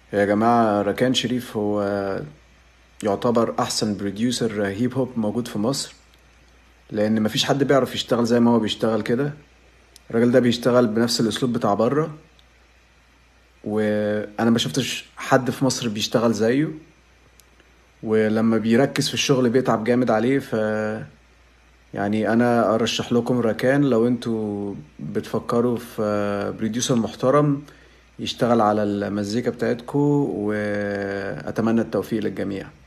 يا جماعة ركان شريف هو يعتبر أحسن بروديوسر هيب هوب موجود في مصر لأن مفيش حد بيعرف يشتغل زي ما هو بيشتغل كده الراجل ده بيشتغل بنفس الأسلوب بتاع بره وأنا ما شفتش حد في مصر بيشتغل زيه ولما بيركز في الشغل بيتعب جامد عليه ف يعني انا ارشح لكم ركان لو انتوا بتفكروا في بروديوسر محترم يشتغل على المزيكا بتاعتكو واتمنى التوفيق للجميع